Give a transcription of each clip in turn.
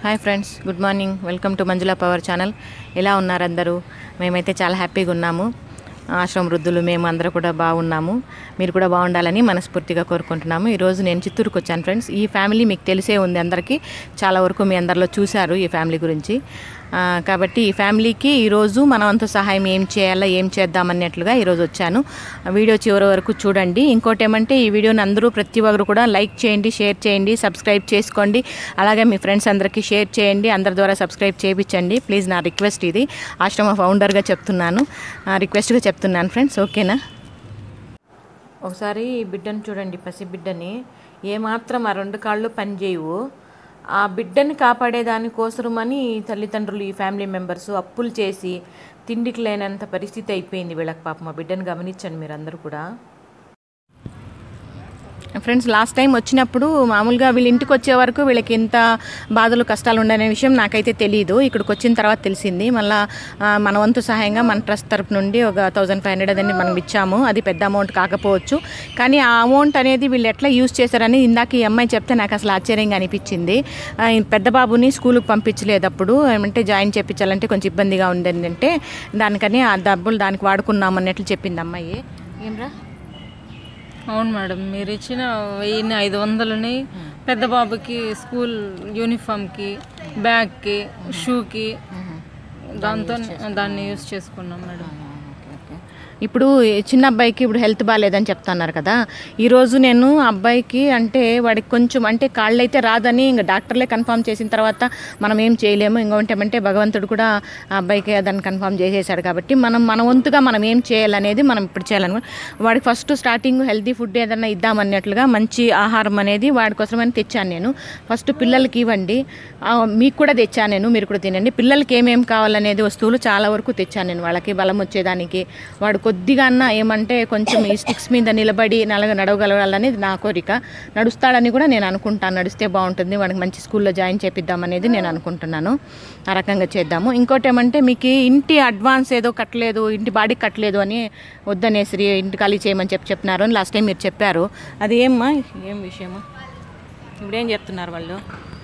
Hi friends good morning welcome to Manjula power channel ఎలా ఉన్నారు అందరూ మేమైతే చాలా హ్యాపీగా ఉన్నాము ఆశ్రమ వృద్ధులు మేము అందరూ కూడా బాగున్నాము మీరు కూడా బాగుండాలని మనస్ఫూర్తిగా కోరుకుంటున్నాము ఈరోజు నేను చిత్తూరుకు వచ్చాను ఫ్రెండ్స్ ఈ ఫ్యామిలీ మీకు తెలిసే ఉంది అందరికీ చాలా వరకు మీ అందరిలో చూశారు ఈ ఫ్యామిలీ గురించి ఆ, కాబట్టి ఈ ఫ్యామిలీకి ఈరోజు మనం అంత సహాయం ఏం చేయాలో ఏం చేద్దామన్నట్లుగా ఈరోజు వచ్చాను ఆ వీడియో చివరి వరకు చూడండి ఇంకోటి ఏమంటే ఈ వీడియోని అందరూ ప్రతి ఒక్కరు కూడా లైక్ చేయండి షేర్ చేయండి సబ్స్క్రైబ్ చేసుకోండి అలాగే మీ ఫ్రెండ్స్ అందరికీ షేర్ చేయండి అందరి ద్వారా సబ్స్క్రైబ్ చేయించండి ప్లీజ్ నా రిక్వెస్ట్ ఇది ఆశ్రమ ఫౌండర్గా చెప్తున్నాను ఆ, రిక్వెస్ట్గా చెప్తున్నాను ఫ్రెండ్స్ ఓకేనా ఒకసారి ఈ బిడ్డను చూడండి పసి బిడ్డని ఏమాత్రం ఆ రెండు కాళ్ళు పనిచేయవు ఆ బిడ్డని కాపాడేదానికోసమని ఈ తల్లిదండ్రులు ఈ ఫ్యామిలీ మెంబర్స్ అప్పులు చేసి తిండికి లేనంత పరిస్థితి అయిపోయింది వీళ్ళకి పాపం ఆ బిడ్డను గమనించండి మీరందరూ కూడా ఫ్రెండ్స్ లాస్ట్ టైం వచ్చినప్పుడు మామూలుగా వీళ్ళ ఇంటికి వచ్చే వరకు వీళ్ళకి ఎంత బాధలు కష్టాలు ఉండనే విషయం నాకైతే తెలియదు ఇక్కడికి వచ్చిన తర్వాత తెలిసింది మళ్ళీ మన వంతు సహాయంగా మన ట్రస్ట్ తరపు నుండి ఒక థౌజండ్ ఫైవ్ హండ్రెడ్ అని మనం ఇచ్చాము అది పెద్ద అమౌంట్ కాకపోవచ్చు కానీ ఆ అమౌంట్ అనేది వీళ్ళు ఎట్లా యూజ్ చేశారని ఇందాక ఈ అమ్మాయి చెప్తే నాకు అసలు ఆశ్చర్యంగా అనిపించింది ఆ, ఈ పెద్ద బాబుని స్కూల్కి పంపించలేదు అప్పుడు ఏమంటే జాయిన్ చేయించాలంటే కొంచెం ఇబ్బందిగా ఉంది అంటే దానికని ఆ డబ్బులు దానికి వాడుకున్నాం అన్నట్లు చెప్పింది అమ్మాయి ఏమ్రా అవును మేడం మీరు ఇచ్చిన వెయ్యిన్ని ఐదు వందలని పెద్ద బాబుకి స్కూల్ యూనిఫామ్కి బ్యాగ్కి షూకి దాంతో దాన్ని యూస్ చేసుకున్నాం మేడం ఇప్పుడు ఈ చిన్న అబ్బాయికి ఇప్పుడు హెల్త్ బాగాలేదని చెప్తున్నారు కదా ఈరోజు నేను అబ్బాయికి అంటే వాడికి కొంచెం అంటే కాళ్ళు అయితే రాదని ఇంకా డాక్టర్లే కన్ఫర్మ్ చేసిన తర్వాత మనం ఏం చేయలేము ఇంకొంటే అంటే భగవంతుడు కూడా ఆ అబ్బాయికి దాన్ని కన్ఫర్మ్ చేసేసాడు కాబట్టి మనం మన వంతుగా మనం ఏం చేయాలనేది మనం ఇప్పుడు చేయాలను వాడికి ఫస్ట్ స్టార్టింగ్ హెల్తీ ఫుడ్ ఏదైనా ఇద్దామన్నట్లుగా మంచి ఆహారం అనేది వాడి కోసమని తెచ్చాను నేను ఫస్ట్ పిల్లలకి ఇవ్వండి ఆ, మీకు కూడా తెచ్చాను నేను మీరు కూడా తినండి పిల్లలకి ఏమేమి కావాలనేది వస్తువులు చాలా వరకు తెచ్చాను నేను వాళ్ళకి బలం వచ్చేదానికి వాడు కొద్దిగా అన్న ఏమంటే కొంచెం ఈ స్టిక్స్ మీద నిలబడి నలగ నడవగలగాలనేది నా కోరిక నడుస్తాడని కూడా నేను అనుకుంటాను నడిస్తే బాగుంటుంది వాడికి మంచి స్కూల్లో జాయిన్ చేపిద్దామనేది నేను అనుకుంటున్నాను ఆ రకంగా చేద్దాము ఇంకోటి ఏమంటే మీకు ఇంటి అడ్వాన్స్ ఏదో కట్టలేదు ఇంటి బాడీకి కట్టలేదు అని వద్దనేసి ఇంటి ఖాళీ చేయమని చెప్పి చెప్పినారు అని లాస్ట్ టైం మీరు చెప్పారు అది ఏమ్మా ఏం విషయమా ఇప్పుడు ఏం చెప్తున్నారు వాళ్ళు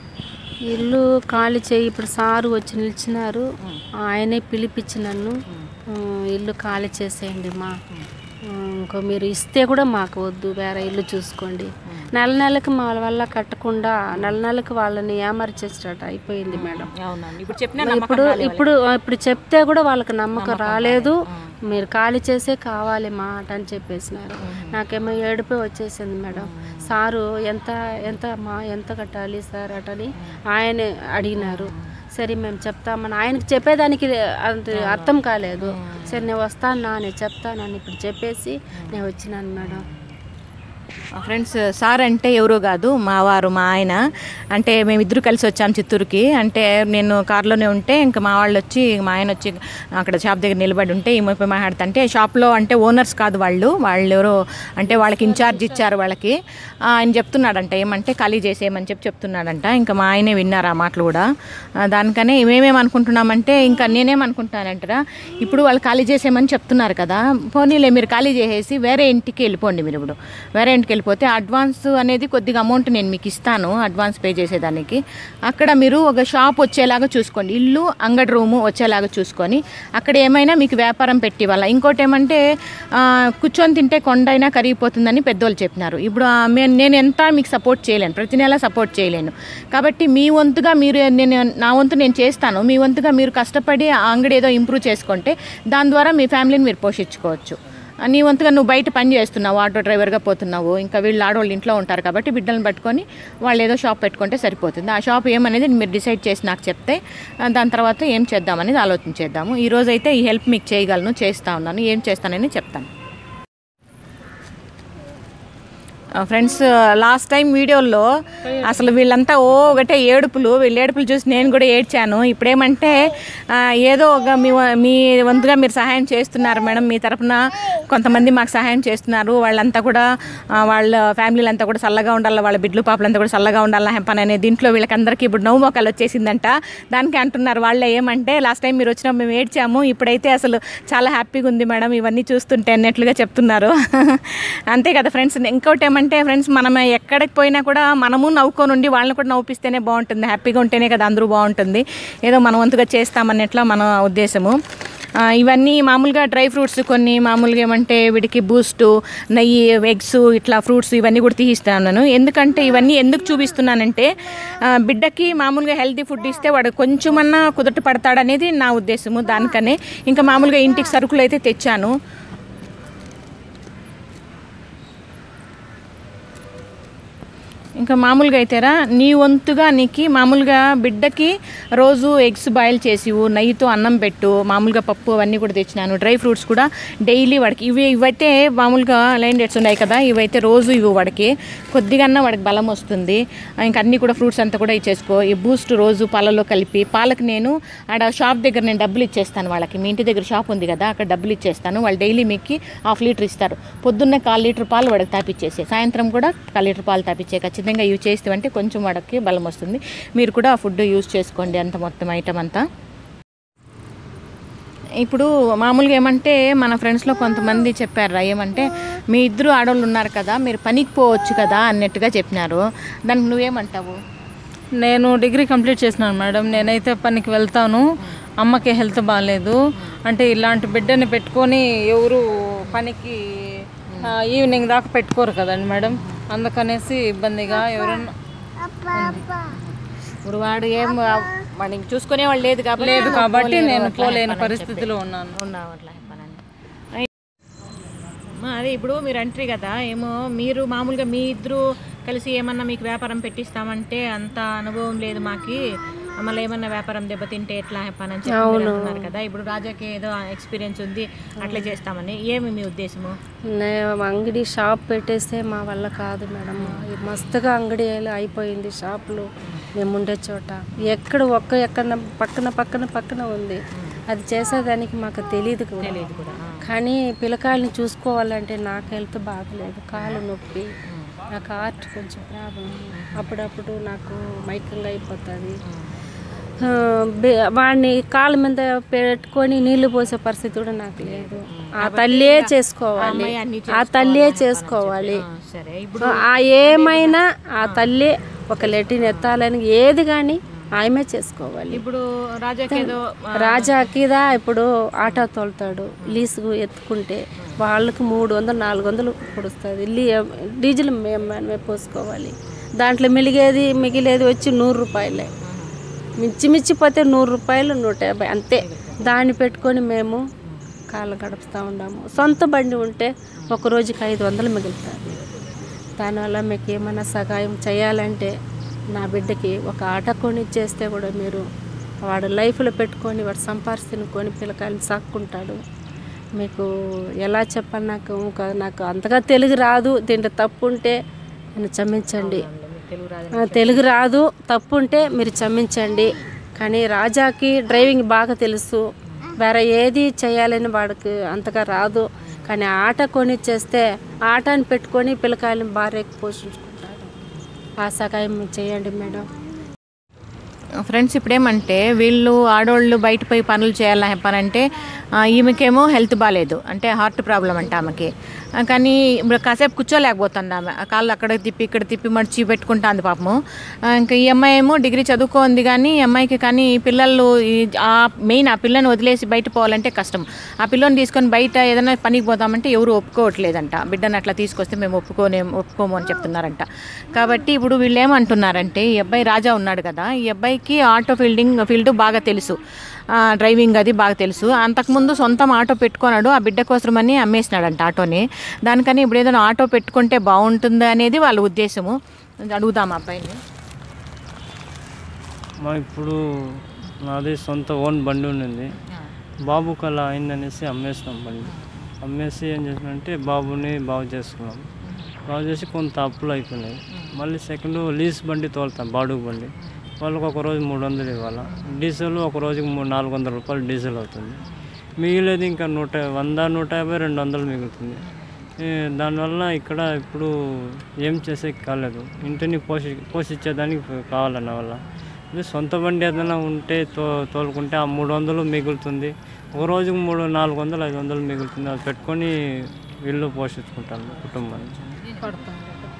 ఇల్లు ఖాళీ చేయి ఇప్పుడు సారు వచ్చి నిలిచినారు ఆయనే పిలిపించి నన్ను ఆ, ఇల్లు ఖాళీ చేసేయండి మా ఆ, ఇంకో మీరు ఇస్తే కూడా మాకు వద్దు వేరే ఇల్లు చూసుకోండి నెల నెలకి మా వల్ల కట్టకుండా నెల నెలకి వాళ్ళని ఏమర్చేసేటట్టు అయిపోయింది మేడం అవునండి ఇప్పుడు చెప్పిన ఇప్పుడు ఇప్పుడు ఇప్పుడు చెప్తే కూడా వాళ్ళకి నమ్మకం రాలేదు మీరు ఖాళీ చేసే కావాలి మాట అని చెప్పేసినారు నాకేమో ఏడుపే వచ్చేసింది మేడం సారు ఎంత ఎంత మా ఎంత కట్టాలి సార్ అటని ఆయన అడిగినారు సరే మేము చెప్తామని ఆయనకి చెప్పేదానికి అంత అర్థం కాలేదు సరే నేను వస్తాను నా నేను చెప్తానని ఇప్పుడు చెప్పేసి నేను వచ్చినాను మేడం ఫ్రెండ్స్ సార్ అంటే ఎవరో కాదు మా వారు మా ఆయన అంటే మేమిద్దరు కలిసి వచ్చాం చిత్తూరుకి అంటే నేను కారులోనే ఉంటే ఇంకా మా వాళ్ళు వచ్చి మా ఆయన వచ్చి అక్కడ షాప్ దగ్గర నిలబడి ఉంటే ఈ ముప్పై మాట్లాడుతుంటే షాప్లో అంటే ఓనర్స్ కాదు వాళ్ళు వాళ్ళు ఎవరో అంటే వాళ్ళకి ఇన్ఛార్జ్ ఇచ్చారు వాళ్ళకి ఆ, ఆయన చెప్తున్నాడంట ఏమంటే ఖాళీ చేసేయమని చెప్పి చెప్తున్నాడంట ఇంకా మా ఆయనే విన్నారు ఆ మాటలు కూడా ఆ, దానికనే మేమేం అనుకుంటున్నామంటే ఇంకా నేనేమనుకుంటున్నానంటారా ఇప్పుడు వాళ్ళు ఖాళీ చేసేయమని చెప్తున్నారు కదా పోనీలే మీరు ఖాళీ చేసేసి వేరే ఇంటికి వెళ్ళిపోండి మీరు ఇప్పుడు వేరే ఇంటికి వెళ్ళిపోతే అడ్వాన్స్ అనేది కొద్దిగా అమౌంట్ నేను మీకు ఇస్తాను అడ్వాన్స్ పే చేసేదానికి అక్కడ మీరు ఒక షాప్ వచ్చేలాగా చూసుకోండి ఇల్లు అంగడి రూము వచ్చేలాగా చూసుకొని అక్కడ ఏమైనా మీకు వ్యాపారం పెట్టి వాళ్ళ ఇంకోటి ఏమంటే ఆ, కూర్చొని తింటే కొండ అయినా కరిగిపోతుందని పెద్దోళ్ళు చెప్పినారు ఇప్పుడు ఆ, మే- నేను ఎంత మీకు సపోర్ట్ చేయలేను ప్రతి నెల సపోర్ట్ చేయలేను కాబట్టి మీ వంతుగా మీరు నేను నా వంతు నేను చేస్తాను మీ వంతుగా మీరు కష్టపడి ఆ అంగడి ఏదో ఇంప్రూవ్ చేసుకుంటే దాని ద్వారా మీ ఫ్యామిలీని మీరు పోషించుకోవచ్చు ఆ, నీ వంతుగా నువ్వు బయట పని చేస్తున్నావు ఆటో డ్రైవర్గా పోతున్నావు ఇంకా వీళ్ళు ఆడవాళ్ళు ఇంట్లో ఉంటారు కాబట్టి బిడ్డలను పట్టుకొని వాళ్ళు ఏదో షాప్ పెట్టుకుంటే సరిపోతుంది ఆ షాప్ ఏమనేది మీరు డిసైడ్ చేసి నాకు చెప్తే ఆ, దాని తర్వాత ఏం చేద్దామనేది ఆలోచించేద్దాము ఈ రోజు అయితే ఈ హెల్ప్ మీకు చేయగలను చేస్తా ఉన్నాను ఏం చేస్తానని చెప్తాను ఫ్రెండ్స్ లాస్ట్ టైం వీడియోలో అసలు వీళ్ళంతా ఓ ఒకటే ఏడుపులు వీళ్ళ ఏడుపులు చూసి నేను కూడా ఏడ్చాను ఇప్పుడేమంటే ఆ, ఏదో ఒక మీ వ- మీ వంతుగా మీరు సహాయం చేస్తున్నారు మేడం మీ తరపున కొంతమంది మాకు సహాయం చేస్తున్నారు వాళ్ళంతా కూడా ఆ, వాళ్ళ ఫ్యామిలీలు అంతా కూడా చల్లగా ఉండాలి వాళ్ళ బిడ్డలు పాపలంతా కూడా చల్లగా ఉండాలి హెంపన్ అనే దీంట్లో వీళ్ళకందరికీ ఇప్పుడు నవ్వు మొక్కలు వచ్చేసిందంట దానికి అంటున్నారు వాళ్ళే ఏమంటే లాస్ట్ టైం మీరు వచ్చినప్పుడు మేము ఏడ్చాము ఇప్పుడైతే అసలు చాలా హ్యాపీగా ఉంది మేడం ఇవన్నీ చూస్తుంటే అన్నట్లుగా చెప్తున్నారు అంతే కదా ఫ్రెండ్స్ ఇంకోటి ఏమంటే ఏమంటే ఫ్రెండ్స్ మనం ఎక్కడికి పోయినా కూడా మనము నవ్వుకొని ఉండి వాళ్ళని కూడా నవ్విస్తేనే బాగుంటుంది హ్యాపీగా ఉంటేనే కదా అందరూ బాగుంటుంది ఏదో మనం వంతుగా చేస్తామన్నట్లా మన ఉద్దేశము ఆ, ఇవన్నీ మామూలుగా డ్రై ఫ్రూట్స్ కొన్ని మామూలుగా ఏమంటే వీటికి బూస్ట్ నెయ్యి ఎగ్స్ ఇట్లా ఫ్రూట్స్ ఇవన్నీ కూడా తీసిస్తున్నాను ఎందుకంటే ఇవన్నీ ఎందుకు చూపిస్తున్నానంటే ఆ, బిడ్డకి మామూలుగా హెల్తీ ఫుడ్ ఇస్తే వాడు కొంచెమన్నా కుదుట పడతాడనేది నా ఉద్దేశము దానికనే ఇంకా మామూలుగా ఇంటికి సరుకులు అయితే తెచ్చాను ఇంకా మామూలుగా అయితేరా నీ వంతుగా నీకు మామూలుగా బిడ్డకి రోజు ఎగ్స్ బాయిల్ చేసి ఇవ్వు, నెయ్యితో అన్నం పెట్టు మామూలుగా పప్పు అవన్నీ కూడా తెచ్చినాను డ్రై ఫ్రూట్స్ కూడా డైలీ వాడికి ఇవి ఇవైతే మామూలుగా లైన్ డేట్స్ ఉన్నాయి కదా ఇవైతే రోజు ఇవ్వు వాడికి కొద్దిగా వాడికి బలం వస్తుంది ఇంకా అన్నీ కూడా ఫ్రూట్స్ అంతా కూడా ఇచ్చేసుకో ఈ బూస్ట్ రోజు పాలలో కలిపి పాలకు నేను ఆడ షాప్ దగ్గర నేను డబ్బులు ఇచ్చేస్తాను వాళ్ళకి మీ ఇంటి దగ్గర షాప్ ఉంది కదా అక్కడ డబ్బులు ఇచ్చేస్తాను వాళ్ళు డైలీ మీకు హాఫ్ లీటర్ ఇస్తారు పొద్దున్నే కాల్ లీటర్ పాలు వాడికి తాపిచ్చేసి సాయంత్రం కూడా కాల్ లీటర్ పాలు తాపిచ్చే ఖచ్చితంగా యూజ్ చేస్తే కొంచెం వాడికి బలం వస్తుంది మీరు కూడా ఆ ఫుడ్ యూజ్ చేసుకోండి అంత మొత్తం ఐటమ్ అంతా ఇప్పుడు మామూలుగా ఏమంటే మన ఫ్రెండ్స్లో కొంతమంది చెప్పారు ఏమంటే మీ ఇద్దరు ఆడవాళ్ళు ఉన్నారు కదా మీరు పనికి పోవచ్చు కదా అన్నట్టుగా చెప్పినారు దానికి నువ్వేమంటావు నేను డిగ్రీ కంప్లీట్ చేసినాను మేడం నేనైతే పనికి వెళ్తాను అమ్మకి హెల్త్ బాగాలేదు అంటే ఇలాంటి బిడ్డని పెట్టుకొని ఎవరు పనికి ఆ, ఈవినింగ్ దాకా పెట్టుకోరు కదండి మేడం అందుకనేసి ఇబ్బందిగా ఎవరన్నా ఇప్పుడు వాడు ఏం వాడిని చూసుకునే వాళ్ళు లేదు కాబట్టి లేదు కాబట్టి పోలేరు, నేను అట్లా పోలేని చెప్పానని పరిస్థితిలో ఉన్నాను ఉన్నావు అట్లా చెప్పానని మా అదే ఇప్పుడు మీరు అంటారు కదా ఏమో మీరు మామూలుగా మీ ఇద్దరు కలిసి ఏమన్నా మీకు వ్యాపారం పెట్టిస్తామంటే అంత అనుభవం లేదు మాకి మళ్ళీ ఏమన్నా వ్యాపారం దెబ్బతింటే ఎట్లా చెప్పానని చెప్పి మీరు అంటున్నారు కదా ఇప్పుడు రాజాకి ఏదో ఎక్స్పీరియన్స్ ఉంది అట్లా చేస్తామని ఏమి మీ ఉద్దేశము నేను అంగడి షాప్ పెట్టేస్తే మా వల్ల కాదు మేడం ఈ మస్తుగా అంగడి అయిపోయింది షాపులు మేము ఉండే చోట ఎక్కడ ఒక్క ఎక్కడ పక్కన పక్కన పక్కన ఉంది అది చేసేదానికి మాకు తెలియదు కూడా. తెలియదు కూడా ఆ. కానీ పిల్లకాయలని చూసుకోవాలంటే నాకు హెల్త్ బాగలేదు కాలు నొప్పి నాకు హార్ట్ కొంచెం ప్రాబ్లం అప్పుడప్పుడు నాకు మైకంగా అయిపోతుంది ఆ, బే- వాడిని కాళ్ళ మీద పెట్టుకొని నీళ్లు పోసే పరిస్థితి కూడా నాకు లేదు ఆ తల్లే చేసుకోవాలి అన్ని ఆ తల్లే చేసుకోవాలి ఆ, సరే ఇప్పుడు ఆ ఏమైనా ఆ తల్లి ఒక లెటిన్ ఎత్తాలని ఏది కానీ ఆమె చేసుకోవాలి ఇప్పుడు రాజాకి ఏదో ఆ, రాజాకిదా ఇప్పుడు ఆటో తోలుతాడు లీసుకు ఎత్తుకుంటే వాళ్ళకి మూడు వందలు నాలుగు వందలు పొడుస్తుంది లీ డీజిల్ మేము మనమే పోసుకోవాలి దాంట్లో మిలిగేది మిగిలేది వచ్చి నూరు రూపాయలే మించి మించి పోతే నూరు రూపాయలు నూట యాభై అంతే దాన్ని పెట్టుకొని మేము కాళ్ళు గడుపుతూ ఉన్నాము సొంత బండి ఉంటే ఒక రోజుకి ఐదు వందలు మిగులుతుంది దానివల్ల మీకు ఏమైనా సహాయం చేయాలంటే నా బిడ్డకి ఒక ఆట కొని ఇచ్చేస్తే కూడా మీరు వాడు లైఫ్లో పెట్టుకొని వాడు సంపాదించి తినుకొని పిల్లకాయలు సాక్కుంటాడు మీకు ఎలా చెప్పాలి నాకు ఇంకా నాకు అంతగా తెలుగు రాదు దీంట్లో తప్పు ఉంటే నన్ను క్షమించండి తెలుగు రాజు ఆ, తెలుగు రాదు తప్పు ఉంటే మీరు క్షమించండి కానీ రాజాకి డ్రైవింగ్ బాగా తెలుసు వేరే ఏది చేయాలని వాడికి అంతగా రాదు కానీ ఆట కొనిచ్చేస్తే ఆటని పెట్టుకొని పిల్లకాయలని భార్యకి పోషించుకుంటారు ఆ సహాయం మీరు చేయండి మేడం ఫ్రెండ్స్ ఇప్పుడేమంటే వీళ్ళు ఆడోళ్ళు బయట పోయి పనులు చేయాలని చెప్పారంటే ఆ, ఈమెకేమో హెల్త్ బాగాలేదు అంటే హార్ట్ ప్రాబ్లం అంట ఆమెకి ఆ, కానీ ఇప్పుడు కాసేపు కూర్చోలేకపోతుంది ఆమె ఆ కాళ్ళు అక్కడ తిప్పి ఇక్కడ తిప్పి మడిచి పెట్టుకుంటుంది పాపము ఆ, ఇంకా ఈ అమ్మాయి ఏమో డిగ్రీ చదువుకోంది కానీ ఈ అమ్మాయికి కానీ ఈ పిల్లలు ఈ- ఆ మెయిన్ ఆ పిల్లని వదిలేసి బయట పోవాలంటే కష్టం ఆ పిల్లని తీసుకొని బయట ఏదైనా పనికి పోదామంటే ఎవరు ఒప్పుకోవట్లేదంట బిడ్డను అట్లా తీసుకొస్తే మేము ఒప్పుకోనే ఒప్పుకోము అని చెప్తున్నారంట కాబట్టి ఇప్పుడు వీళ్ళు ఏమంటున్నారంటే ఈ అబ్బాయి రాజా ఉన్నాడు కదా ఈ అబ్బాయికి ఆటో ఫీల్డింగ్ ఫీల్డ్ బాగా తెలుసు ఆ, డ్రైవింగ్ అది బాగా తెలుసు అంతకుముందు సొంతం ఆటో పెట్టుకున్నాడు ఆ బిడ్డ కోసమని అమ్మేసినాడంట ఆటోని దానికని ఇప్పుడు ఏదైనా ఆటో పెట్టుకుంటే బాగుంటుంది అనేది వాళ్ళ ఉద్దేశము అడుగుదాం ఆ అబ్బాయిని మా ఇప్పుడు నాది సొంత ఓన్ బండి ఉండింది బాబుకి అలా అయిందనేసి అమ్మేసినాం బండి అమ్మేసి ఏం చేసినంటే బాబుని బాగు చేసుకున్నాం బాగు చేసి కొంత అప్పులు అయిపోయినాయి మళ్ళీ సెకండ్ లీజ్ బండి తోలుతాం బాడుగు బండి వాళ్ళకి ఒక రోజు మూడు వందలు ఇవ్వాలి డీజిల్ ఒక రోజుకి మూడు నాలుగు వందల రూపాయలు డీజిల్ అవుతుంది మిగిలేదు ఇంకా నూట వంద నూట యాభై రెండు వందలు మిగులుతుంది ఏ, దానివల్ల ఇక్కడ ఇప్పుడు ఏం చేసేకి కాలేదు ఇంటిని పోషి పోషించేదానికి కావాలన్న వల్ల ఇది సొంత బండి ఏదైనా ఉంటే తో తోలుకుంటే ఆ మూడు వందలు మిగులుతుంది ఒక రోజుకు మూడు నాలుగు వందలు ఐదు వందలు మిగులుతుంది అది పెట్టుకొని ఇల్లు పోషించుకుంటాను కుటుంబాన్ని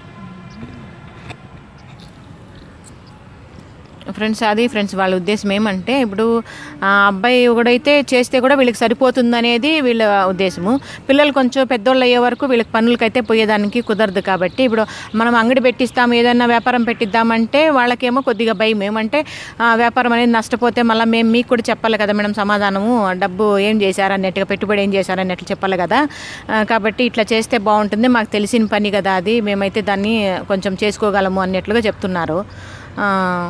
ఫ్రెండ్స్ అది ఫ్రెండ్స్ వాళ్ళ ఉద్దేశం ఏమంటే ఇప్పుడు ఆ అబ్బాయి ఒకడైతే చేస్తే కూడా వీళ్ళకి సరిపోతుంది అనేది వీళ్ళ ఉద్దేశము పిల్లలు కొంచెం పెద్దోళ్ళు అయ్యే వరకు వీళ్ళకి పనులకైతే పోయేదానికి కుదరదు కాబట్టి ఇప్పుడు మనం అంగడి పెట్టిస్తాం ఏదైనా వ్యాపారం పెట్టిద్దామంటే వాళ్ళకేమో కొద్దిగా భయం ఏమంటే ఆ, వ్యాపారం అనేది నష్టపోతే మళ్ళీ మేము మీకు కూడా చెప్పాలి కదా మేడం సమాధానము డబ్బు ఏం చేశారు అన్నట్టుగా పెట్టుబడి ఏం చేశారు అన్నట్లు చెప్పాలి కదా ఆ, కాబట్టి ఇట్లా చేస్తే బాగుంటుంది మాకు తెలిసిన పని కదా అది మేమైతే దాన్ని కొంచెం చేసుకోగలము అన్నట్లుగా చెప్తున్నారు ఆ,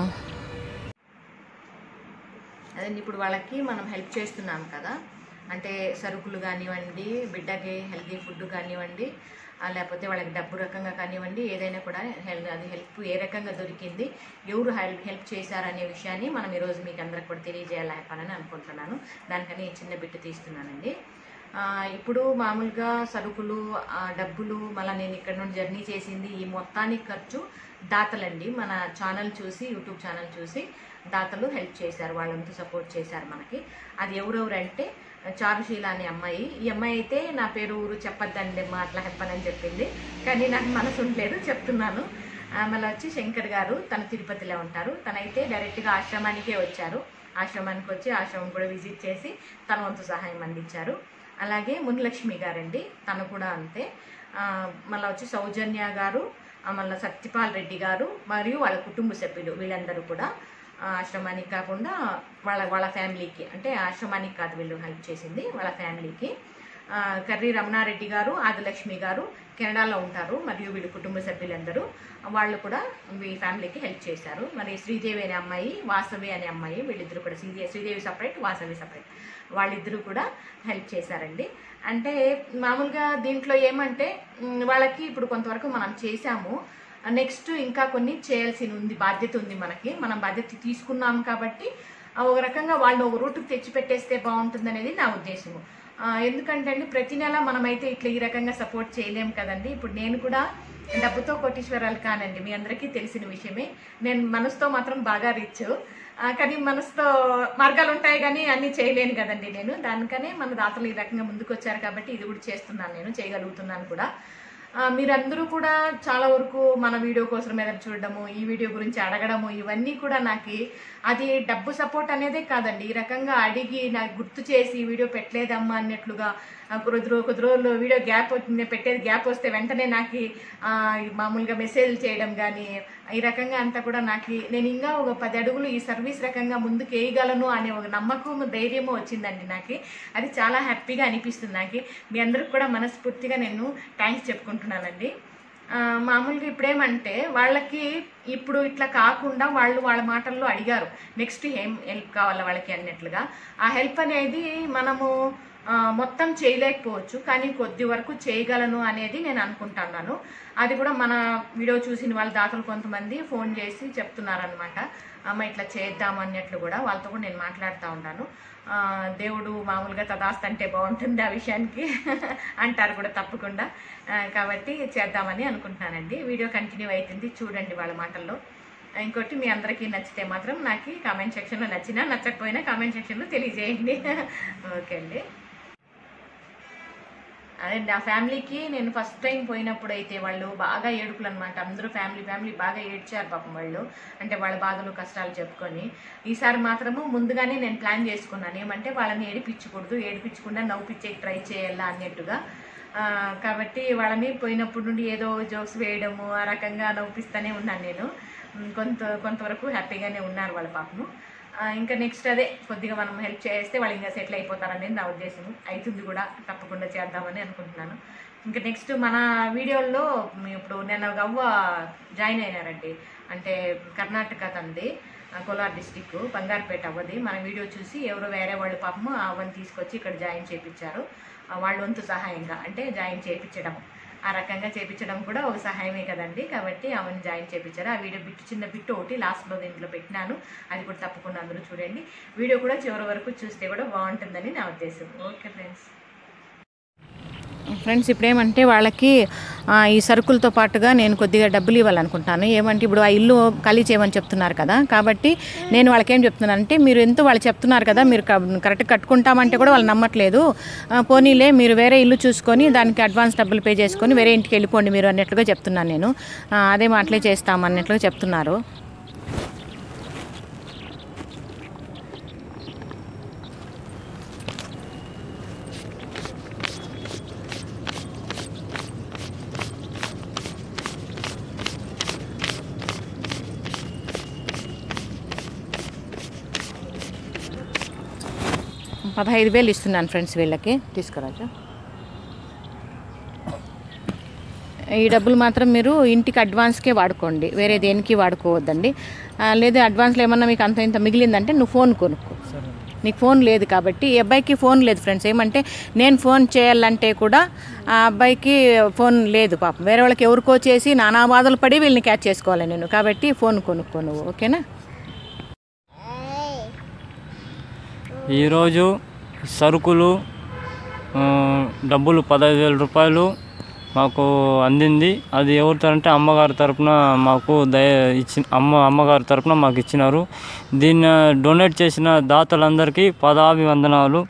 అదే ఇప్పుడు వాళ్ళకి మనం హెల్ప్ చేస్తున్నాం కదా అంటే సరుకులు కానివ్వండి బిడ్డకి హెల్తీ ఫుడ్ కానివ్వండి ఆ, లేకపోతే వాళ్ళకి డబ్బు రకంగా కానివ్వండి ఏదైనా కూడా హెల్ప్ అది హెల్ప్ ఏ రకంగా దొరికింది ఎవరు హెల్ప్ హెల్ప్ చేశారనే విషయాన్ని మనం ఈరోజు మీకు అందరికి కూడా తెలియజేయాలని అనుకుంటున్నాను దానికని ఈ చిన్న బిట్టు తీస్తున్నానండి ఆ, ఇప్పుడు మామూలుగా సరుకులు ఆ, డబ్బులు మళ్ళీ నేను ఇక్కడ నుండి జర్నీ చేసింది ఈ మొత్తానికి ఖర్చు దాతలండి మన ఛానల్ చూసి యూట్యూబ్ ఛానల్ చూసి దాతలు హెల్ప్ చేశారు వాళ్ళంతా సపోర్ట్ చేశారు మనకి అది ఎవరెవరు అంటే చారుశీల అనే అమ్మాయి ఈ అమ్మాయి అయితే నా పేరు ఊరు చెప్పొద్దండి అమ్మా అట్లా చెప్పనని చెప్పింది కానీ నాకు మనసు ఉండలేదు చెప్తున్నాను ఆ, మళ్ళీ వచ్చి శంకర్ గారు తను తిరుపతిలో ఉంటారు తనైతే డైరెక్ట్గా ఆశ్రమానికే వచ్చారు ఆశ్రమానికి వచ్చి ఆశ్రమం కూడా విజిట్ చేసి తన వంతు సహాయం అందించారు అలాగే మునిలక్ష్మి గారండి తను కూడా అంతే ఆ, మళ్ళీ వచ్చి సౌజన్య గారు ఆ, మళ్ళీ సత్యపాల్ రెడ్డి గారు మరియు వాళ్ళ కుటుంబ సభ్యులు వీళ్ళందరూ కూడా ఆ, ఆశ్రమానికి కాకుండా వాళ్ళ వాళ్ళ ఫ్యామిలీకి అంటే ఆశ్రమానికి కాదు వీళ్ళు హెల్ప్ చేసింది వాళ్ళ ఫ్యామిలీకి ఆ, కర్రీ రమణారెడ్డి గారు ఆదిలక్ష్మి గారు కెనడాలో ఉంటారు మరియు వీళ్ళ కుటుంబ సభ్యులందరూ వాళ్ళు కూడా ఈ ఫ్యామిలీకి హెల్ప్ చేశారు మరి శ్రీదేవి అనే అమ్మాయి వాసవి అనే అమ్మాయి వీళ్ళిద్దరు కూడా శ్రీదేవి శ్రీదేవి సపరేట్ వాసవి సపరేట్ వాళ్ళిద్దరూ కూడా హెల్ప్ చేశారండి అంటే మామూలుగా దీంట్లో ఏమంటే మ్, వాళ్ళకి ఇప్పుడు కొంతవరకు మనం చేశాము నెక్స్ట్ ఇంకా కొన్ని చేయాల్సి ఉంది బాధ్యత ఉంది మనకి మనం బాధ్యత తీసుకున్నాం కాబట్టి ఆ, ఒక రకంగా వాళ్ళు ఒక రూట్కి తెచ్చి పెట్టేస్తే బాగుంటుంది అనేది నా ఉద్దేశము ఆ, ఎందుకంటే అండి ప్రతి నెల మనమైతే ఇట్లా ఈ రకంగా సపోర్ట్ చేయలేం కదండి ఇప్పుడు నేను కూడా డబ్బుతో కోటీశ్వరాలు కానండి మీ అందరికీ తెలిసిన విషయమే నేను మనసుతో మాత్రం బాగా రిచ్ ఆ, కానీ మనసుతో మార్గాలు ఉంటాయి కానీ అన్నీ చేయలేను కదండి నేను దానికనే మన దాతలు ఈ రకంగా ముందుకు వచ్చారు కాబట్టి ఇది కూడా చేస్తున్నాను నేను చేయగలుగుతున్నాను కూడా ఆ, మీరందరూ కూడా చాలా వరకు మన వీడియో కోసం ఎదురు చూడడము ఈ వీడియో గురించి అడగడము ఇవన్నీ కూడా నాకు అది డబ్బు సపోర్ట్ అనేదే కాదండి ఈ రకంగా అడిగి నాకు గుర్తు చేసి వీడియో పెట్టలేదమ్మా అన్నట్లుగా ఆ, కొద్ది రో కొద్ది రోజులు వీడియో గ్యాప్ వచ్చింది పెట్టేది గ్యాప్ వస్తే వెంటనే నాకు ఆ, మామూలుగా మెసేజ్ చేయడం కానీ ఈ రకంగా అంతా కూడా నాకు నేను ఇంకా ఒక పది అడుగులు ఈ సర్వీస్ రకంగా ముందుకు వేయగలను అనే ఒక నమ్మకం ధైర్యము వచ్చిందండి నాకు అది చాలా హ్యాపీగా అనిపిస్తుంది నాకు మీ అందరికి కూడా మనస్ఫూర్తిగా నేను థ్యాంక్స్ చెప్పుకుంటున్నానండి ఆ, మామూలుగా ఇప్పుడేమంటే వాళ్ళకి ఇప్పుడు ఇట్లా కాకుండా వాళ్ళు వాళ్ళ మాటల్లో అడిగారు నెక్స్ట్ ఏం హెల్ప్ కావాలా వాళ్ళకి అన్నట్లుగా ఆ హెల్ప్ అనేది మనము ఆ, మొత్తం చేయలేకపోవచ్చు కానీ కొద్ది వరకు చేయగలను అనేది నేను అనుకుంటున్నాను అది కూడా మన వీడియో చూసిన వాళ్ళ దాతలు కొంతమంది ఫోన్ చేసి చెప్తున్నారనమాట అమ్మ ఇట్లా చేద్దాం అన్నట్లు కూడా వాళ్ళతో కూడా నేను మాట్లాడుతూ ఉంటాను ఆ, దేవుడు మామూలుగా తదాస్త అంటే బాగుంటుంది ఆ విషయానికి అంటారు కూడా తప్పకుండా ఆ, కాబట్టి చేద్దామని అనుకుంటున్నానండి వీడియో కంటిన్యూ అవుతుంది చూడండి వాళ్ళ మాటల్లో ఇంకోటి మీ అందరికీ నచ్చితే మాత్రం నాకు కామెంట్ సెక్షన్లో నచ్చినా నచ్చకపోయినా కామెంట్ సెక్షన్లో తెలియజేయండి ఓకే అండి అదే నా ఫ్యామిలీకి నేను ఫస్ట్ టైం పోయినప్పుడు అయితే వాళ్ళు బాగా ఏడుపులు అనమాట అందరూ ఫ్యామిలీ ఫ్యామిలీ బాగా ఏడ్చారు పాపం వాళ్ళు అంటే వాళ్ళ బాధలు కష్టాలు చెప్పుకొని ఈసారి మాత్రము ముందుగానే నేను ప్లాన్ చేసుకున్నాను ఏమంటే వాళ్ళని ఏడిపించకూడదు ఏడిపించకుండా నవ్వుపించేకి ట్రై చేయాలా అన్నట్టుగా ఆ, కాబట్టి వాళ్ళని పోయినప్పుడు నుండి ఏదో జోక్స్ వేయడము ఆ రకంగా నవ్విస్తూనే ఉన్నాను నేను ఉమ్, కొంత కొంతవరకు హ్యాపీగానే ఉన్నారు వాళ్ళ పాపము ఆ, ఇంకా నెక్స్ట్ అదే కొద్దిగా మనం హెల్ప్ చేస్తే వాళ్ళు ఇంకా సెటిల్ అయిపోతారనేది నా ఉద్దేశం అవుతుంది కూడా తప్పకుండా చేద్దామని అనుకుంటున్నాను ఇంకా నెక్స్ట్ మన వీడియోల్లో మీ ఇప్పుడు నేను ఒక అవ్వ జాయిన్ అయినారండి అంటే కర్ణాటక తంది ఆ, కోలార్ డిస్టిక్ బంగారుపేట అవ్వది మన వీడియో చూసి ఎవరో వేరే వాళ్ళు పాపము ఆ అవ్వని తీసుకొచ్చి ఇక్కడ జాయిన్ చేయించారు వాళ్ళ వంతు సహాయంగా అంటే జాయిన్ చేయించడం ఆ రకంగా చేపించడం కూడా ఒక సహాయమే కదండి కాబట్టి ఆమెను జాయిన్ చేయించారు ఆ వీడియో బిట్టు చిన్న బిట్టు ఒకటి లాస్ట్లో దీంట్లో పెట్టినాను అది కూడా తప్పకుండా అందరూ చూడండి వీడియో కూడా చివరి వరకు చూస్తే కూడా బాగుంటుందని నా ఉద్దేశం ఓకే ఫ్రెండ్స్ ఫ్రెండ్స్ ఇప్పుడు ఏమంటే వాళ్ళకి ఆ, ఈ సరుకులతో పాటుగా నేను కొద్దిగా డబ్బులు ఇవ్వాలనుకుంటాను ఏమంటే ఇప్పుడు ఆ ఇల్లు ఖాళీ చేయమని చెప్తున్నారు కదా కాబట్టి నేను వాళ్ళకి ఏం చెప్తున్నానంటే మీరు ఎంతో వాళ్ళు చెప్తున్నారు కదా మీరు కరెక్ట్ కట్టుకుంటామంటే కూడా వాళ్ళు నమ్మట్లేదు ఆ, పోనీలే మీరు వేరే ఇల్లు చూసుకొని దానికి అడ్వాన్స్ డబ్బులు పే చేసుకొని వేరే ఇంటికి వెళ్ళిపోండి మీరు అన్నట్లుగా చెప్తున్నాను నేను ఆ, అదే మాటలే చేస్తాం అన్నట్లుగా చెప్తున్నారు పదహైదు వేలు ఇస్తున్నాను ఫ్రెండ్స్ వీళ్ళకి తీసుకురాజు ఈ డబ్బులు మాత్రం మీరు ఇంటికి అడ్వాన్స్కే వాడుకోండి వేరే దేనికి వాడుకోవద్దండి ఆ, లేదా అడ్వాన్స్లో ఏమన్నా మీకు అంత ఇంత మిగిలిందంటే నువ్వు ఫోన్ కొనుక్కో నీకు ఫోన్ లేదు కాబట్టి ఈ అబ్బాయికి ఫోన్ లేదు ఫ్రెండ్స్ ఏమంటే నేను ఫోన్ చేయాలంటే కూడా ఆ అబ్బాయికి ఫోన్ లేదు పాపం వేరే వాళ్ళకి ఎవరికో చేసి నానా బాధలు పడి వీళ్ళని క్యాచ్ చేసుకోవాలి నేను కాబట్టి ఫోన్ కొనుక్కో నువ్వు ఓకేనా ఈరోజు సరుకులు ఆ, డబ్బులు పదహైదు వేల రూపాయలు మాకు అందింది అది ఎవరితో అంటే అమ్మగారి తరపున మాకు దయ ఇచ్చి అమ్మ అమ్మగారి తరపున మాకు ఇచ్చినారు దీన్ని డొనేట్ చేసిన దాతలందరికీ పదాభివందనాలు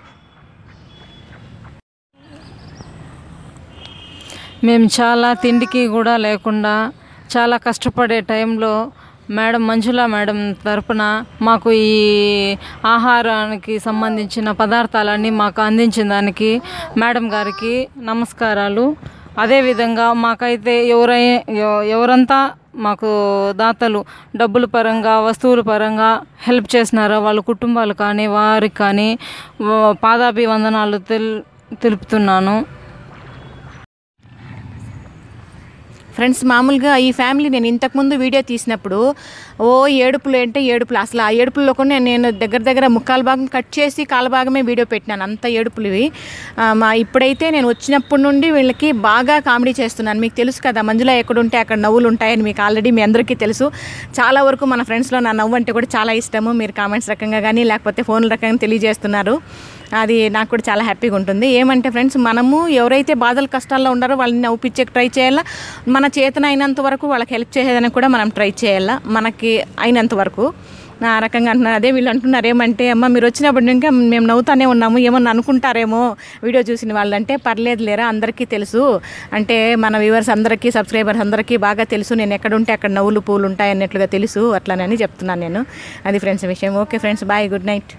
మేము చాలా తిండికి కూడా లేకుండా చాలా కష్టపడే టైంలో మేడం మంజుల మేడం తరపున మాకు ఈ ఆహారానికి సంబంధించిన పదార్థాలన్నీ మాకు అందించిన దానికి మేడం గారికి నమస్కారాలు అదేవిధంగా మాకైతే ఎవరై ఎవ- ఎవరంతా మాకు దాతలు డబ్బుల పరంగా వస్తువుల పరంగా హెల్ప్ చేసినారో వాళ్ళ కుటుంబాలు కానీ వారికి కానీ వ- పాదాభివందనాలు తెల్ తెలుపుతున్నాను ఫ్రెండ్స్ మామూలుగా ఈ ఫ్యామిలీ నేను ఇంతకుముందు వీడియో తీసినప్పుడు ఓ ఏడుపులు అంటే ఏడుపులు అసలు ఆ ఏడుపుల్లో కూడా నేను దగ్గర దగ్గర ముక్కాలు భాగం కట్ చేసి కాల భాగమే వీడియో పెట్టినాను అంత ఏడుపులు ఇవి ఆ, మా ఇప్పుడైతే నేను వచ్చినప్పటి నుండి వీళ్ళకి బాగా కామెడీ చేస్తున్నాను మీకు తెలుసు కదా మంజుల ఎక్కడుంటే అక్కడ నవ్వులు ఉంటాయని మీకు ఆల్రెడీ మీ అందరికీ తెలుసు చాలా వరకు మన ఫ్రెండ్స్లో నా నవ్వు అంటే కూడా చాలా ఇష్టము మీరు కామెంట్స్ రకంగా కానీ లేకపోతే ఫోన్ల రకంగా తెలియజేస్తున్నారు అది నాకు కూడా చాలా హ్యాపీగా ఉంటుంది ఏమంటే ఫ్రెండ్స్ మనము ఎవరైతే బాధలు కష్టాల్లో ఉన్నారో వాళ్ళని నవ్వుపించే ట్రై చేయాలా మన చేతన అయినంత వరకు వాళ్ళకి హెల్ప్ చేసేదానికి కూడా మనం ట్రై చేయాలా మనకి అయినంత వరకు ఆ రకంగా అంటున్నారు అదే వీళ్ళు అంటున్నారు ఏమంటే అమ్మ మీరు వచ్చినప్పుడు ఇంకా మేము నవ్వుతానే ఉన్నాము ఏమన్నా అనుకుంటారేమో వీడియో చూసిన వాళ్ళంటే పర్లేదు లేరా అందరికీ తెలుసు అంటే మన వ్యూవర్స్ అందరికీ సబ్స్క్రైబర్స్ అందరికీ బాగా తెలుసు నేను ఎక్కడ ఉంటే అక్కడ నవ్వులు పూలు ఉంటాయి అన్నట్లుగా తెలుసు అట్లానని చెప్తున్నాను నేను అది ఫ్రెండ్స్ విషయం okay friends bye good night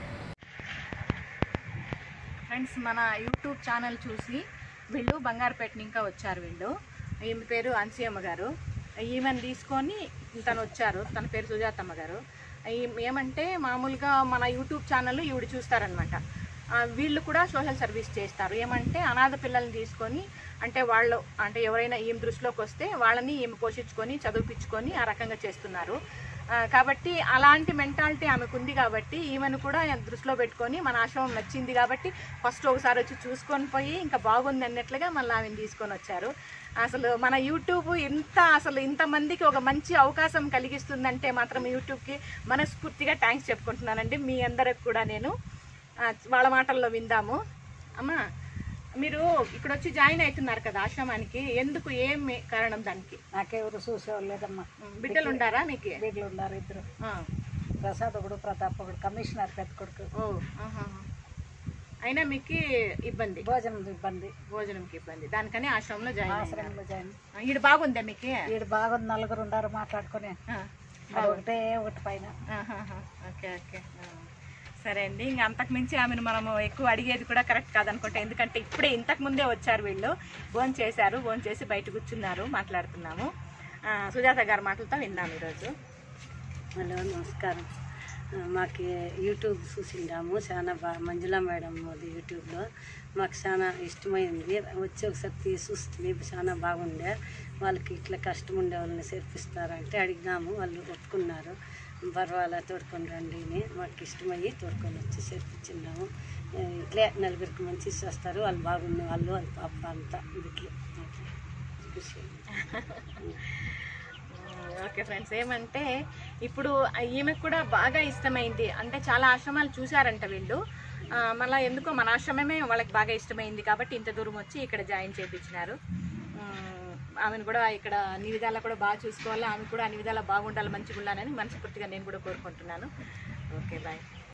friends మన యూట్యూబ్ ఛానల్ చూసి వీళ్ళు బంగారుపేట ఇంకా వచ్చారు వీళ్ళు ఈమె పేరు అన్సీయమ్మ గారు ఈమెను తీసుకొని తను వచ్చారు తన పేరు సుజాతమ్మ గారు ఈ- ఏమంటే మామూలుగా మన యూట్యూబ్ ఛానల్ ఈవిడ చూస్తారనమాట వీళ్ళు కూడా సోషల్ సర్వీస్ చేస్తారు ఏమంటే అనాథ పిల్లల్ని తీసుకొని అంటే వాళ్ళు అంటే ఎవరైనా ఈమె దృష్టిలోకి వస్తే వాళ్ళని ఈమె పోషించుకొని చదివిపించుకొని ఆ రకంగా చేస్తున్నారు ఆ, కాబట్టి అలాంటి మెంటాలిటీ ఆమెకు ఉంది కాబట్టి ఈమెను కూడా దృష్టిలో పెట్టుకొని మన ఆశ్రమం నచ్చింది కాబట్టి ఫస్ట్ ఒకసారి వచ్చి చూసుకొని పోయి ఇంకా బాగుంది అన్నట్లుగా మళ్ళీ ఆమెను తీసుకొని వచ్చారు అసలు మన యూట్యూబ్ ఇంత అసలు ఇంతమందికి ఒక మంచి అవకాశం కలిగిస్తుందంటే మాత్రం యూట్యూబ్కి మనస్ఫూర్తిగా థ్యాంక్స్ చెప్పుకుంటున్నానండి మీ అందరికి కూడా నేను ఆ, వాళ్ళ మాటల్లో విందాము అమ్మా మీరు ఇక్కడ వచ్చి జాయిన్ అవుతున్నారు కదా ఆశ్రమానికి ఎందుకు ఏం కారణం దానికి నాకెవరు చూసేవాళ్ళు లేదమ్మా బిడ్డలు ఉండారా మీకు బిడ్డలు ఉన్నారు ఇద్దరు ఆ. ప్రసాద్ ఒకడు ప్రతాప్ ఒకడు కమిషనర్ పెద్ద కొడుకు ఓ ఆహాహా. అయినా మీకు ఇబ్బంది భోజనం ఇబ్బంది భోజనంకి ఇబ్బంది దానికని ఆశ్రమంలో జాయిన్ అయినారు. ఆశ్రమంలో జాయిన్ ఆ, ఈడ బాగుందా మీకు ఈడు బాగుంది నలుగురు ఉండారు మాట్లాడుకుని ఆ, అది ఒకటే ఒకటి పైన ఆహాహా. ఓకే ఓకే ఆ. సరే అండి ఇంకా అంతకు మించి ఆమెను మనము ఎక్కువ అడిగేది కూడా కరెక్ట్ కాదనుకుంటా ఎందుకంటే ఇప్పుడే ఇంతకు ముందే వచ్చారు వీళ్ళు ఫోన్ చేశారు ఫోన్ చేసి బయట కూర్చున్నారు మాట్లాడుతున్నాము ఆ, సుజాత గారి మాటలతో విన్నాము ఈరోజు హలో నమస్కారం ఆ, మాకు యూట్యూబ్ చూసిండాము చాలా బాగా మంజులా మేడం అది యూట్యూబ్లో మాకు చాలా ఇష్టమైంది వచ్చి ఒకసారి తీసి చూస్తుంది చాలా బాగుండే వాళ్ళకి ఇట్లా కష్టం ఉండే వాళ్ళని చేర్పిస్తారంటే అడిగినాము వాళ్ళు ఒప్పుకున్నారు పర్వాలా తోడుకొని రండి అని మాకు ఇష్టమయ్యి తోడుకొని వచ్చి చేర్పించిన్నాము ఆ, ఇట్లే నలుగురికి మంచి చేస్తారు వాళ్ళు బాగుండే వాళ్ళు వాళ్ళ పాప అంతా ఇదికి ఖుషి ఓకే ఫ్రెండ్స్ ఏమంటే ఇప్పుడు ఈమెకు కూడా బాగా ఇష్టమైంది అంటే చాలా ఆశ్రమాలు చూశారంట వీళ్ళు ఆ, మళ్ళా ఎందుకో మన ఆశ్రమమే వాళ్ళకి బాగా ఇష్టమైంది కాబట్టి ఇంత దూరం వచ్చి ఇక్కడ జాయిన్ చేయించినారు ఉమ్, ఆమెను కూడా ఇక్కడ అన్ని విధాలా కూడా బాగా చూసుకోవాలి ఆమె కూడా అన్ని విధాలా బాగుండాలి మంచిగా ఉండాలని మనస్ఫూర్తిగా నేను కూడా కోరుకుంటున్నాను ఓకే బాయ్